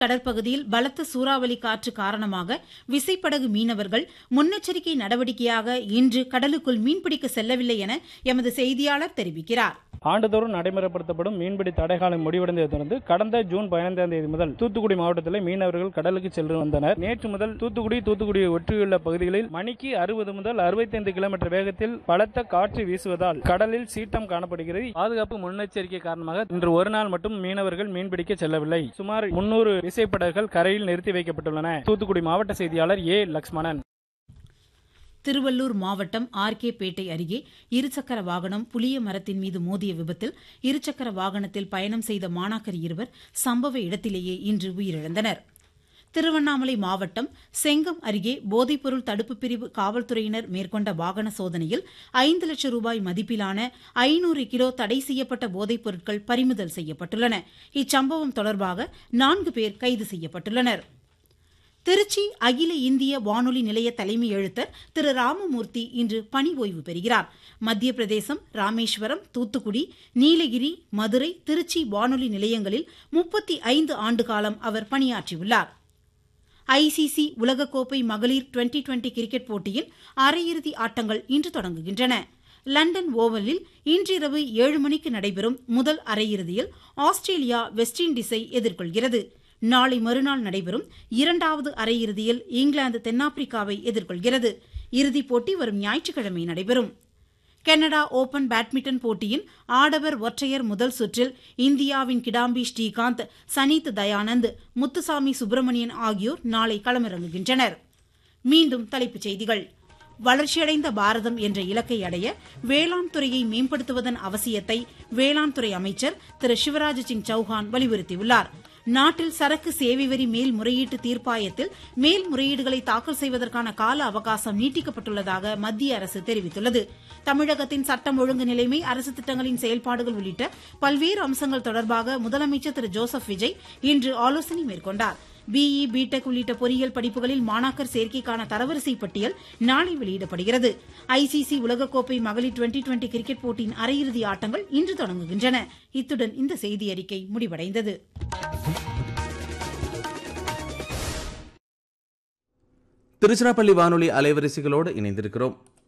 கடற்பகுதியில் பலத்த சூறாவளி காற்று காரணமாக விசைப்படகு மீனவர்கள் முன்னெச்சரிக்கை நடவடிக்கையாக இன்று கடலுக்குள் மீன்பிடிக்க செல்லவில்லை என எமது செய்தியாளர் தெரிவிக்கிறார் ஆண்டுதோறும் நடைமுறைப்படுத்தப்படும் மீன்பிடி தடைகாலம் முடிவடைந்ததை தொடர்ந்து கடந்த ஜூன் பதினைந்தாம் தேதி முதல் தூத்துக்குடி மாவட்டத்தில் மீனவர்கள் கடலுக்கு சென்று வந்தனர் நேற்று முதல் தூத்துக்குடி தூத்துக்குடியை ஒட்டியுள்ள பகுதிகளில் மணிக்கு அறுபது முதல் அறுபத்தைந்து கிலோமீட்டர் வேகத்தில் பலத்த காற்று வீசுவதால் கடலில் சீற்றம் காணப்படுகிறது பாதுகாப்பு முன்னெச்சரிக்கை காரணமாக இன்று ஒரு நாள் மட்டும் மீனவர்கள் மீன்பிடிக்க செல்லவில்லை சுமார் முன்னூறு விசைப்படகுகள் கரையில் நிறுத்தி வைக்கப்பட்டுள்ளன தூத்துக்குடி மாவட்ட செய்தியாளர் ஏ லக்ஷ்மணன் திருவள்ளூர் மாவட்டம் ஆர்கே பேட்டை அருகே இருசக்கர வாகனம் புளிய மரத்தின் மீது மோதிய விபத்தில் இருசக்கர வாகனத்தில் பயணம் செய்த மாணாக்கர் இருவர் சம்பவ இடத்திலேயே இன்று உயிரிழந்தனர் திருவண்ணாமலை மாவட்டம் செங்கம் அருகே போதைப்பொருள் தடுப்பு பிரிவு காவல்துறையினர் மேற்கொண்ட வாகன சோதனையில் ஐந்து லட்சம் ரூபாய் மதிப்பிலான ஐநூறு கிலோ தடை செய்யப்பட்ட போதைப் பொருட்கள் பறிமுதல் செய்யப்பட்டுள்ளன இச்சம்பவம் தொடர்பாக நான்கு பேர் கைது செய்யப்பட்டுள்ளனா் திருச்சி அகில இந்திய வானொலி நிலைய தலைமை எழுத்தர் திரு ராமமூர்த்தி இன்று பணி ஓய்வு பெறுகிறார் மத்திய பிரதேசம் ராமேஸ்வரம் தூத்துக்குடி நீலகிரி மதுரை திருச்சி வானொலி நிலையங்களில் முப்பத்தி ஐந்து ஆண்டு காலம் அவர் பணியாற்றியுள்ளார் ஐசிசி உலகக்கோப்பை மகளிர் டுவெண்டி டுவெண்டி கிரிக்கெட் போட்டியின் அரையிறுதி ஆட்டங்கள் இன்று தொடங்குகின்றன லண்டன் ஓவலில் இன்றிரவு ஏழு மணிக்கு நடைபெறும் முதல் அரையிறுதியில் ஆஸ்திரேலியா வெஸ்ட் இண்டீஸை எதிர்கொள்கிறது நாளை மறுநாள் நடைபெறும் இரண்டாவது அரையிறுதியில் இங்கிலாந்து தென்னாப்பிரிக்காவை எதிர்கொள்கிறது இறுதிப் போட்டி வரும் ஞாயிற்றுக்கிழமை நடைபெறும் கனடா ஓபன் பேட்மிண்டன் போட்டியின் ஆடவர் ஒற்றையர் முதல் சுற்றில் இந்தியாவின் கிடாம்பி ஸ்ரீகாந்த் சனீத் தயானந்த் முத்துசாமி சுப்பிரமணியன் ஆகியோர் நாளை களமிறங்குகின்றனர் மீண்டும் தலைப்புச் செய்திகள் வளர்ச்சியடைந்த பாரதம் என்ற இலக்கை அடைய வேளாண் துறையை மேம்படுத்துவதன் அவசியத்தை வேளாண் துறை அமைச்சர் திரு சிவராஜ் சிங் சௌஹான் வலியுறுத்தியுள்ளார் நாட்டில் சரக்கு சேவை வரி மேல்முறையீட்டு தீர்ப்பாயத்தில் மேல்முறையீடுகளை தாக்கல் செய்வதற்கான கால அவகாசம் நீட்டிக்கப்பட்டுள்ளதாக மத்திய அரசு தெரிவித்துள்ளது தமிழகத்தின் சட்டம் ஒழுங்கு நிலைமை அரசு திட்டங்களின் செயல்பாடுகள் உள்ளிட்ட பல்வேறு அம்சங்கள் தொடர்பாக முதலமைச்சர் திரு ஜோசப் விஜய் இன்று ஆலோசனை மேற்கொண்டார் பிஇ பிடெக் உள்ளிட்ட பொறியியல் படிப்புகளில் மாணாக்கர் சேர்க்கைக்கான தரவரிசை பட்டியல் நாளை வெளியிடப்படுகிறது ஐசிசி உலகக்கோப்பை மகளிர் டுவெண்டி டுவெண்டி கிரிக்கெட் போட்டியின் அரையிறுதி ஆட்டங்கள் இன்று தொடங்குகின்றன இத்துடன் இந்த செய்தியறிக்கை முடிவடைந்தது திருச்சிராப்பள்ளி வானொலி அலைவரிசைகளோடு இணைந்திருக்கிறோம்